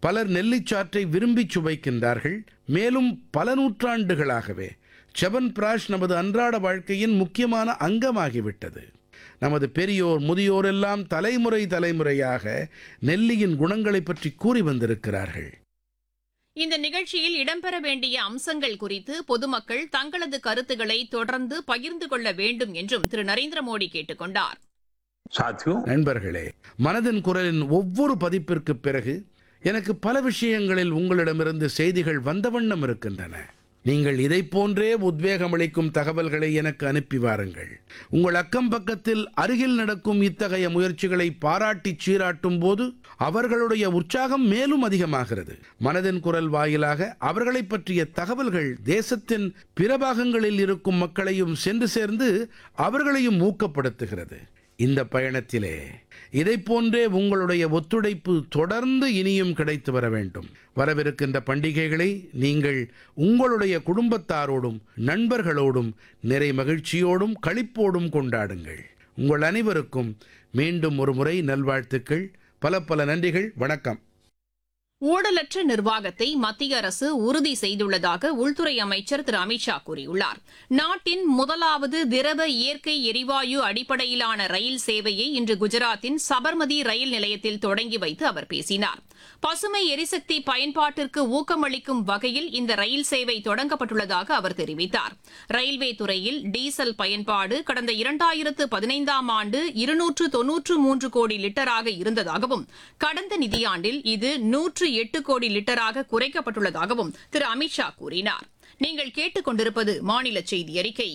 பலர் நெல்லிச்சாற்றை விரும்பி சுவைக்கின்றார்கள் மேலும் பல நூற்றாண்டுகளாகவே செவன் பிராஷ் நமது அன்றாட வாழ்க்கையின் முக்கியமான அங்கமாகிவிட்டது நமது பெரியோர் முதியோர் எல்லாம் தலைமுறை தலைமுறையாக நெல்லியின் குணங்களைப் பற்றி கூறி வந்திருக்கிறார்கள் இந்த நிகழ்ச்சியில் இடம்பெற வேண்டிய அம்சங்கள் குறித்து பொதுமக்கள் தங்களது கருத்துக்களை தொடர்ந்து பகிர்ந்து கொள்ள வேண்டும் என்றும் திரு நரேந்திர மோடி கேட்டுக் கொண்டார் साथियों நண்பர்களே மனதின் குரலின் ஒவ்வொரு பதிப்பிற்கு பிறகு எனக்கு பல விஷயங்களில் உங்களிடமிருந்து செய்திகள் வந்த வண்ணம் இருக்கின்றன நீங்கள் இதைப் போன்றே உத்வேகமளிக்கும் தகவல்களை எனக்கு அனுப்பி வாருங்கள் உங்கள் அக்கம் பக்கத்தில் அருகில் நடக்கும் இத்தகைய முயற்சிகளை பாராட்டி சீராட்டும் போது அவர்களுடைய உற்சாகம் மேலும் அதிகமாகிறது மனதின் குரல் வாயிலாக அவர்களைப் பற்றிய தகவல்கள் தேசத்தின் பிற பாகங்களில் இருக்கும் மக்களையும் சென்று சேர்ந்து அவர்களையும் ஊக்கப்படுத்துகிறது இந்த பயணத்திலே இதைப் போன்றே உங்களுடைய ஒத்துழைப்பு தொடர்ந்து இனியும் கிடைத்து வர வேண்டும் வரவிருக்கின்ற பண்டிகைகளை நீங்கள் உங்களுடைய குடும்பத்தாரோடும் நண்பர்களோடும் நிறை மகிழ்ச்சியோடும் களிப்போடும் கொண்டாடுங்கள் உங்கள் அனைவருக்கும் மீண்டும் ஒரு முறை நல்வாழ்த்துக்கள் பல பல நன்றிகள் வணக்கம் ஊழலற்ற நிர்வாகத்தை மத்திய அரசு உறுதி செய்துள்ளதாக உள்துறை அமைச்சர் திரு அமித்ஷா கூறியுள்ளார் நாட்டின் முதலாவது திரவ இயற்கை எரிவாயு அடிப்படையிலான ரயில் சேவையை இன்று குஜராத்தின் சபர்மதி ரயில் நிலையத்தில் தொடங்கி வைத்து அவர் பேசினார் பசுமை எரிசக்தி பயன்பாட்டிற்கு ஊக்கமளிக்கும் வகையில் இந்த ரயில் சேவை தொடங்கப்பட்டுள்ளதாக அவர் தெரிவித்தார் ரயில்வே துறையில் டீசல் பயன்பாடு கடந்த இரண்டாயிரத்து பதினைந்தாம் ஆண்டு இருநூற்று தொன்னூற்று மூன்று கோடி லிட்டராக இருந்ததாகவும் கடந்த நிதியாண்டில் இது நூற்று எட்டு கோடி லிட்டராக குறைக்கப்பட்டுள்ளதாகவும் திரு அமித்ஷா கூறினார் நீங்கள் கேட்டுக் கொண்டிருப்பது மாநில செய்தி அறிக்கை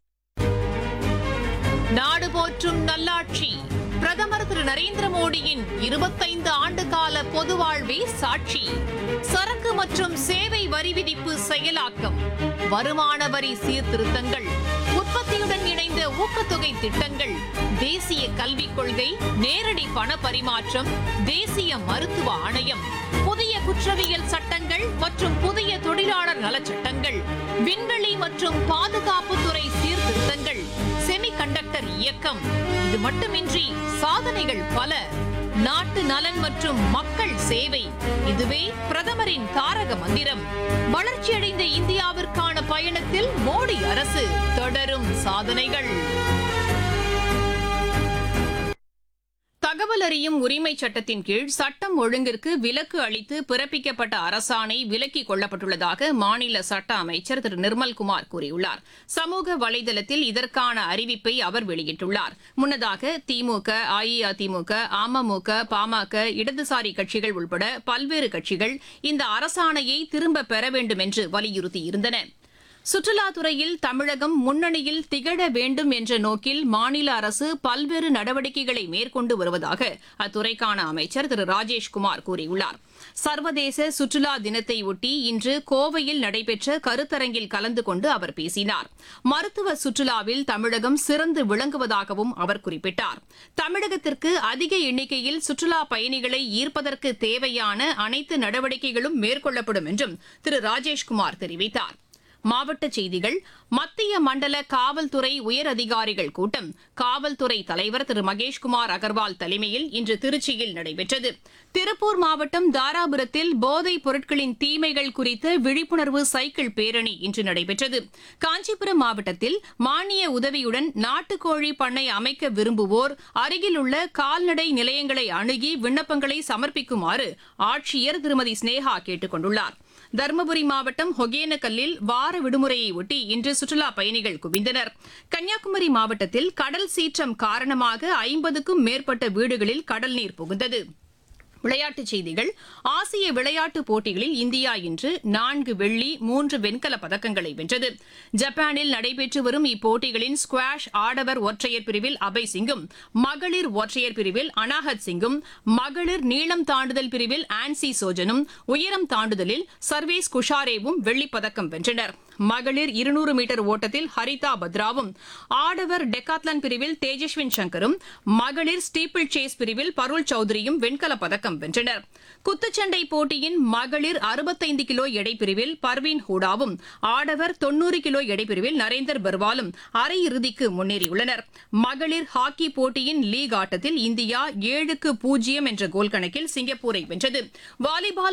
நாடு போற்றும் நல்லாட்சி பிரதமர் திரு நரேந்திர மோடியின் இருபத்தைந்து ஆண்டு கால பொது வாழ்வே சாட்சி சரக்கு மற்றும் சேவை வரி விதிப்பு செயலாக்கம் வருமான வரி சீர்திருத்தங்கள் உற்பத்தியுடன் இணைந்த ஊக்கத்தொகை திட்டங்கள் தேசிய கல்விக் கொள்கை நேரடி பண பரிமாற்றம் தேசிய மருத்துவ ஆணையம் புதிய குற்றவியல் சட்டங்கள் மற்றும் புதிய தொழிலாளர் நலச்சட்டங்கள் விண்வெளி மற்றும் பாதுகாப்புத்துறை சீர்திருத்தங்கள் செமிகண்டக்டர் இயக்கம் இது மட்டுமின்றி சாதனைகள் பல நாட்டு நலன் மற்றும் மக்கள் சேவை இதுவே பிரதமரின் தாரக மந்திரம் வளர்ச்சியடைந்த இந்தியாவிற்கான பயணத்தில் மோடி அரசு தொடரும் சாதனைகள் தகவல் அறியும் உரிமை சட்டத்தின் கீழ் சட்டம் ஒழுங்கிற்கு விலக்கு அளித்து பிறப்பிக்கப்பட்ட அரசாணை விலக்கிக் கொள்ளப்பட்டுள்ளதாக மாநில சட்ட அமைச்சர் திரு நிர்மல்குமார் கூறியுள்ளார் சமூக வலைதளத்தில் இதற்கான அறிவிப்பை அவர் வெளியிட்டுள்ளார் முன்னதாக திமுக அஇஅதிமுக அமமுக பாமக இடதுசாரி கட்சிகள் உள்பட பல்வேறு கட்சிகள் இந்த அரசாணையை திரும்பப் பெற வேண்டும் என்று வலியுறுத்தியிருந்தன சுற்றுலாத்துறையில் தமிழகம் முன்னணியில் திகழ வேண்டும் என்ற நோக்கில் மாநில அரசு பல்வேறு நடவடிக்கைகளை மேற்கொண்டு வருவதாக அத்துறைக்கான அமைச்சர் திரு ராஜேஷ்குமார் கூறியுள்ளார் சர்வதேச சுற்றுலா தினத்தை ஒட்டி இன்று கோவையில் நடைபெற்ற கருத்தரங்கில் கலந்து கொண்டு அவர் பேசினார் மருத்துவ சுற்றுலாவில் தமிழகம் சிறந்து விளங்குவதாகவும் அவர் குறிப்பிட்டார் தமிழகத்திற்கு அதிக எண்ணிக்கையில் சுற்றுலா பயணிகளை ஈர்ப்பதற்கு தேவையான அனைத்து நடவடிக்கைகளும் மேற்கொள்ளப்படும் என்றும் திரு ராஜேஷ்குமார் தெரிவித்தார் மாவட்ட செய்திகள் மத்திய மண்டல காவல்துறை உயர் அதிகாரிகள் கூட்டம் காவல்துறை தலைவர் திரு மகேஷ்குமார் அகர்வால் தலைமையில் இன்று திருச்சியில் நடைபெற்றது திருப்பூர் மாவட்டம் தாராபுரத்தில் போதைப் பொருட்களின் தீமைகள் குறித்த விழிப்புணர்வு சைக்கிள் பேரணி இன்று நடைபெற்றது காஞ்சிபுரம் மாவட்டத்தில் மானிய உதவியுடன் நாட்டுக்கோழி பண்ணை அமைக்க விரும்புவோர் அருகிலுள்ள கால்நடை நிலையங்களை அணுகி விண்ணப்பங்களை சமர்ப்பிக்குமாறு ஆட்சியர் திருமதி ஸ்னேகா கேட்டுக் கொண்டுள்ளார் தருமபுரி மாவட்டம் ஒகேனக்கல்லில் வார விடுமுறையை ஒட்டி இன்று சுற்றுலா பயணிகள் குவிந்தனர் கன்னியாகுமரி மாவட்டத்தில் கடல் சீற்றம் காரணமாக ஐம்பதுக்கும் மேற்பட்ட வீடுகளில் கடல் நீர் புகுந்தது விளையாட்டுச் செய்திகள் ஆசிய விளையாட்டுப் போட்டிகளில் இந்தியா இன்று நான்கு வெள்ளி மூன்று வெண்கலப் பதக்கங்களை வென்றது ஜப்பானில் நடைபெற்று வரும் இப்போட்டிகளின் ஸ்குவாஷ் ஆடவர் ஒற்றையர் பிரிவில் அபய் சிங்கும் மகளிர் ஒற்றையர் பிரிவில் அனாஹத் சிங்கும் மகளிர் நீளம் தாண்டுதல் பிரிவில் ஆன்சி சோஜனும் உயரம் தாண்டுதலில் சர்வேஸ் குஷாரேவும் வெள்ளிப் பதக்கம் வென்றனர் மகளிர் இருநூறு மீட்டர் ஓட்டத்தில் ஹரிதா பத்ராவும் ஆடவர் டெக்காத்லன் பிரிவில் தேஜஸ்வின் சங்கரும் மகளிர் ஸ்டீப்பிள் சேஸ் பிரிவில் பருள் சௌத்ரியும் வெண்கலப் பதக்கம் வென்றனர் குத்துச்சண்டை போட்டியின் மகளிர் அறுபத்தைந்து கிலோ எடை பிரிவில் பர்வீன் ஹூடாவும் ஆடவர் தொன்னூறு கிலோ எடை பிரிவில் நரேந்தர் பர்வாலும் அரையிறுதிக்கு முன்னேறியுள்ளனர் மகளிர் ஹாக்கி போட்டியின் லீக் ஆட்டத்தில் இந்தியா ஏழுக்கு பூஜ்ஜியம் என்ற கோல் கணக்கில் சிங்கப்பூரை வென்றது வாலிபால்